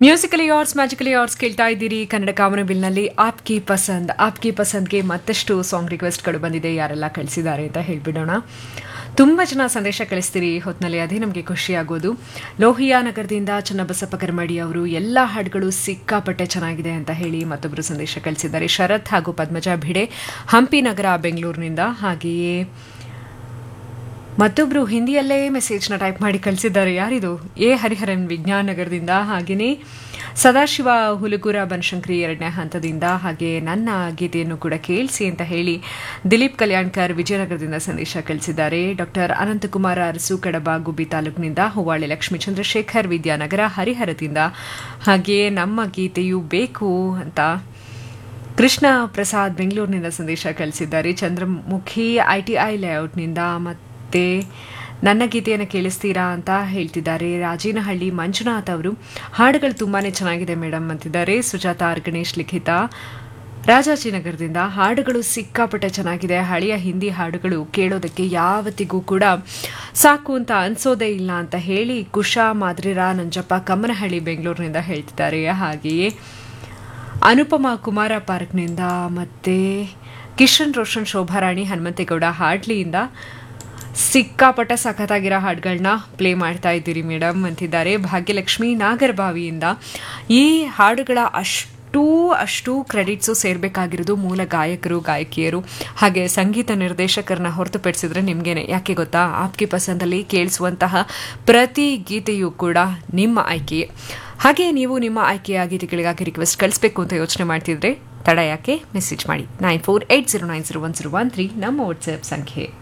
musically hours magically hours ಕೇಳ್ತಾ ಇದ್ದೀರಿ ಕನ್ನಡ ಕಾಮನಬಿಲ್ನಲ್ಲಿ ಆಪ್ಕಿ ಪಸಂದ್ ಆಪ್ಕಿ ಪಸಂದ್ಗೆ ಮತ್ತಷ್ಟು ಸಾಂಗ್ ರಿಕ್ವೆಸ್ಟ್ಗಳು ಬಂದಿದೆ ಯಾರೆಲ್ಲ ಕಳಿಸಿದ್ದಾರೆ ಅಂತ ಹೇಳ್ಬಿಡೋಣ ತುಂಬ ಜನ ಸಂದೇಶ ಕಳಿಸ್ತೀರಿ ಈ ಹೊತ್ತಿನಲ್ಲಿ ಅದೇ ನಮಗೆ ಖುಷಿಯಾಗೋದು ಲೋಹಿಯಾ ನಗರದಿಂದ ಚನ್ನಬಸಪ್ಪ ಕರ್ಮಡಿ ಅವರು ಎಲ್ಲ ಹಾಡುಗಳು ಸಿಕ್ಕಾಪಟ್ಟೆ ಚೆನ್ನಾಗಿದೆ ಅಂತ ಹೇಳಿ ಮತ್ತೊಬ್ಬರು ಸಂದೇಶ ಕಳಿಸಿದ್ದಾರೆ ಶರತ್ ಹಾಗೂ ಪದ್ಮಜಾ ಭಿಡೆ ಹಂಪಿ ನಗರ ಬೆಂಗಳೂರಿನಿಂದ ಹಾಗೆಯೇ ಮತ್ತೊಬ್ರು ಹಿಂದಿಯಲ್ಲೇ ಮೆಸೇಜ್ನ ಟೈಪ್ ಮಾಡಿ ಕಳಿಸಿದ್ದಾರೆ ಯಾರಿದು ಎ ಹರಿಹರನ್ ವಿಜ್ಞಾನ ನಗರದಿಂದ ಹಾಗೆಯೇ ಸದಾಶಿವ ಹುಲುಗುರ ಬನಶಂಕರಿ ಎರಡನೇ ಹಂತದಿಂದ ಹಾಗೆ ನನ್ನ ಗೀತೆಯನ್ನು ಕೂಡ ಕೇಳಿಸಿ ಅಂತ ಹೇಳಿ ದಿಲೀಪ್ ಕಲ್ಯಾಣ್ಕರ್ ವಿಜಯನಗರದಿಂದ ಸಂದೇಶ ಕಳಿಸಿದ್ದಾರೆ ಡಾಕ್ಟರ್ ಅನಂತಕುಮಾರ ಅರಸು ಕಡಬ ಗುಬ್ಬಿ ತಾಲೂಕಿನಿಂದ ಹೂವಾಳೆ ಲಕ್ಷ್ಮೀ ಚಂದ್ರಶೇಖರ್ ವಿದ್ಯಾನಗರ ಹರಿಹರದಿಂದ ಹಾಗೆಯೇ ನಮ್ಮ ಗೀತೆಯು ಬೇಕು ಅಂತ ಕೃಷ್ಣ ಪ್ರಸಾದ್ ಬೆಂಗಳೂರಿನಿಂದ ಸಂದೇಶ ಕಳಿಸಿದ್ದಾರೆ ಚಂದ್ರಮುಖಿ ಐ ಟಿ ಐ ಲೇಔಟ್ನಿಂದ ಮತ್ತೆ ನನ್ನ ಗೀತೆಯನ್ನು ಕೇಳಿಸ್ತೀರಾ ಅಂತ ಹೇಳ್ತಿದ್ದಾರೆ ರಾಜೇನಹಳ್ಳಿ ಮಂಜುನಾಥ್ ಅವರು ಹಾಡುಗಳು ತುಂಬಾ ಚೆನ್ನಾಗಿದೆ ಮೇಡಮ್ ಅಂತಿದ್ದಾರೆ ಸುಜಾತ ಆರ್ ಗಣೇಶ್ ಲಿಖಿತ ರಾಜಾಜಿನಗರದಿಂದ ಹಾಡುಗಳು ಸಿಕ್ಕಾಪಟ್ಟೆ ಚೆನ್ನಾಗಿದೆ ಹಳೆಯ ಹಿಂದಿ ಹಾಡುಗಳು ಕೇಳೋದಕ್ಕೆ ಯಾವತ್ತಿಗೂ ಕೂಡ ಸಾಕು ಅಂತ ಅನ್ಸೋದೇ ಇಲ್ಲ ಅಂತ ಹೇಳಿ ಕುಶಾ ಮಾದ್ರಿರಾ ನಂಜಪ್ಪ ಕಮ್ಮನಹಳ್ಳಿ ಬೆಂಗಳೂರಿನಿಂದ ಹೇಳ್ತಿದ್ದಾರೆ ಹಾಗೆಯೇ ಅನುಪಮ ಕುಮಾರ ಪಾರ್ಕ್ನಿಂದ ಮತ್ತೆ ಕಿಶನ್ ರೋಷನ್ ಶೋಭಾರಾಣಿ ಹನುಮಂತೇಗೌಡ ಹಾಡ್ಲಿಯಿಂದ ಸಿಕ್ಕಾಪಟ್ಟ ಸಖತ್ತಾಗಿರೋ ಹಾಡುಗಳನ್ನ ಪ್ಲೇ ಮಾಡ್ತಾ ಇದ್ದೀರಿ ಮೇಡಮ್ ಅಂತಿದ್ದಾರೆ ಭಾಗ್ಯಲಕ್ಷ್ಮಿ ನಾಗರಬಾವಿಯಿಂದ ಈ ಹಾಡುಗಳ ಅಷ್ಟು ಅಷ್ಟು ಕ್ರೆಡಿಟ್ಸು ಸೇರಬೇಕಾಗಿರೋದು ಮೂಲ ಗಾಯಕರು ಗಾಯಕಿಯರು ಹಾಗೆ ಸಂಗೀತ ನಿರ್ದೇಶಕರನ್ನ ಹೊರತುಪಡಿಸಿದ್ರೆ ನಿಮಗೇನೆ ಯಾಕೆ ಗೊತ್ತಾ ಆಪ್ಗೆ ಪಸಂದಲ್ಲಿ ಕೇಳಿಸುವಂತಹ ಪ್ರತಿ ಗೀತೆಯೂ ಕೂಡ ನಿಮ್ಮ ಆಯ್ಕೆಯೇ ಹಾಗೆ ನೀವು ನಿಮ್ಮ ಆಯ್ಕೆಯ ಗೀತೆಗಳಿಗಾಗಿ ರಿಕ್ವೆಸ್ಟ್ ಕಳಿಸ್ಬೇಕು ಅಂತ ಯೋಚನೆ ಮಾಡ್ತಿದ್ರೆ ತಡ ಯಾಕೆ ಮೆಸೇಜ್ ಮಾಡಿ nine four eight zero nine zero one zero one three ನಮ್ಮ ವಾಟ್ಸ್ಆ್ಯಪ್ ಸಂಖ್ಯೆ